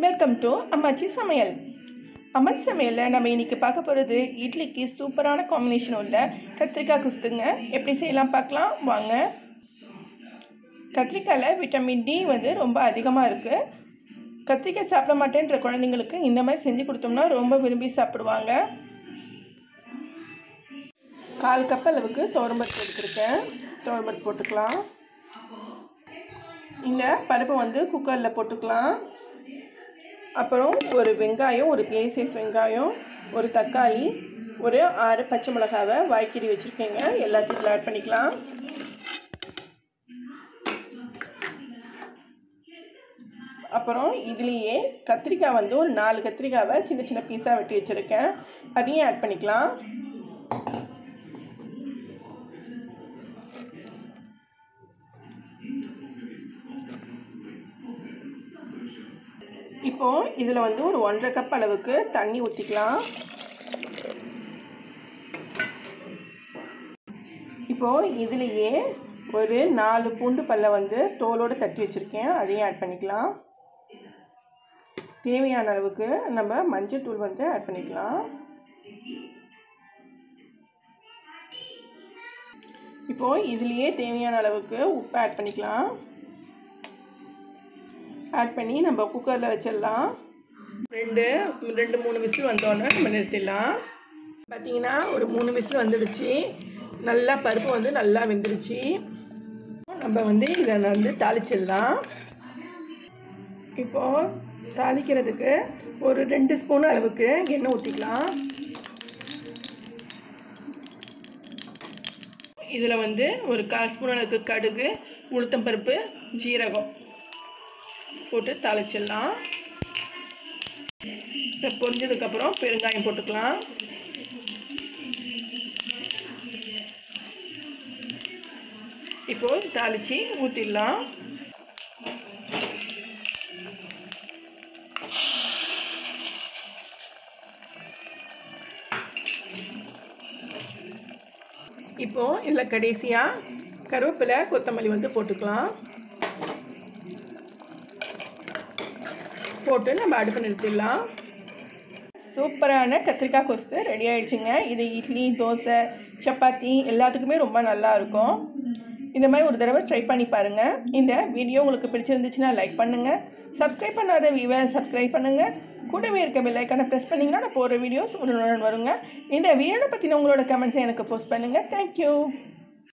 welcome to அம்மாச்சி சமையல் அம்மாச்சி சமையலில் நம்ம இன்றைக்கி பார்க்க போகிறது இட்லிக்கு சூப்பரான காம்பினேஷன் உள்ள கத்திரிக்காய் குஸ்துங்க எப்படி செய்யலாம் பார்க்கலாம் வாங்க கத்திரிக்காயில் விட்டமின் டி வந்து ரொம்ப அதிகமாக இருக்குது கத்திரிக்காய் சாப்பிட மாட்டேன்ற குழந்தைங்களுக்கு இந்த மாதிரி செஞ்சு கொடுத்தோம்னா ரொம்ப விரும்பி சாப்பிடுவாங்க கால் கப் அளவுக்கு துவரம்பருப்பு எடுத்துருக்கேன் துவரம்பருப்பு போட்டுக்கலாம் இந்த பருப்பை வந்து குக்கரில் போட்டுக்கலாம் அப்புறம் ஒரு வெங்காயம் ஒரு பெரிய சைஸ் வெங்காயம் ஒரு தக்காளி ஒரு ஆறு பச்சை மிளகாவை வாய்க்கறி வச்சுருக்கேங்க எல்லாத்தையும் இதில் ஆட் பண்ணிக்கலாம் அப்புறம் இதுலேயே கத்திரிக்காய் வந்து ஒரு நாலு கத்திரிக்காவை சின்ன சின்ன பீஸாக வெட்டி வச்சுருக்கேன் அதையும் ஆட் பண்ணிக்கலாம் இப்போது இதில் வந்து ஒரு ஒன்றரை கப் அளவுக்கு தண்ணி ஊற்றிக்கலாம் இப்போது இதுலேயே ஒரு நாலு பூண்டு பல்லை வந்து தோலோடு தட்டி வச்சுருக்கேன் அதையும் ஆட் பண்ணிக்கலாம் தேவையான அளவுக்கு நம்ம மஞ்சள் தூள் வந்து ஆட் பண்ணிக்கலாம் இப்போது இதுலேயே தேவையான அளவுக்கு உப்பு ஆட் பண்ணிக்கலாம் ஆட் பண்ணி நம்ம குக்கரில் வச்சிடலாம் ரெண்டு ரெண்டு மூணு விசில் வந்தோடனே நம்ம நிறுத்திடலாம் பார்த்தீங்கன்னா ஒரு மூணு விசில் வந்துடுச்சு நல்லா பருப்பு வந்து நல்லா வெந்துடுச்சு நம்ம வந்து இதை வந்து தாளிச்சிடலாம் இப்போது தாளிக்கிறதுக்கு ஒரு ரெண்டு ஸ்பூன் அளவுக்கு எண்ணெய் ஊற்றிக்கலாம் இதில் வந்து ஒரு கால் ஸ்பூன் அளவுக்கு கடுகு உளுத்தம்பருப்பு ஜீரகம் போட்டு தாளிச்சிடலாம் இப்போ பொரிஞ்சதுக்கப்புறம் பெருங்காயம் போட்டுக்கலாம் இப்போது தாளித்து ஊற்றிடலாம் இப்போது இதில் கடைசியாக கருவேப்பிலை கொத்தமல்லி வந்து போட்டுக்கலாம் போட்டு நம்ம அடுப்பு நிறுத்திடலாம் சூப்பரான கத்திரிக்காய் கொஸ்து ரெடி ஆகிடுச்சுங்க இது இட்லி தோசை சப்பாத்தி எல்லாத்துக்குமே ரொம்ப நல்லா இருக்கும் இந்த மாதிரி ஒரு தடவை ட்ரை பண்ணி பாருங்கள் இந்த வீடியோ உங்களுக்கு பிடிச்சிருந்துச்சுன்னா லைக் பண்ணுங்கள் சப்ஸ்கிரைப் பண்ணாத வீவை சப்ஸ்கிரைப் பண்ணுங்கள் கூடவே இருக்க பெல்லைக்கான ப்ரெஸ் பண்ணிங்கன்னா நான் போகிற வீடியோஸ் உடனுடன் வருங்க இந்த வீடியோவை பற்றின உங்களோட கமெண்ட்ஸை எனக்கு போஸ்ட் பண்ணுங்கள் தேங்க்யூ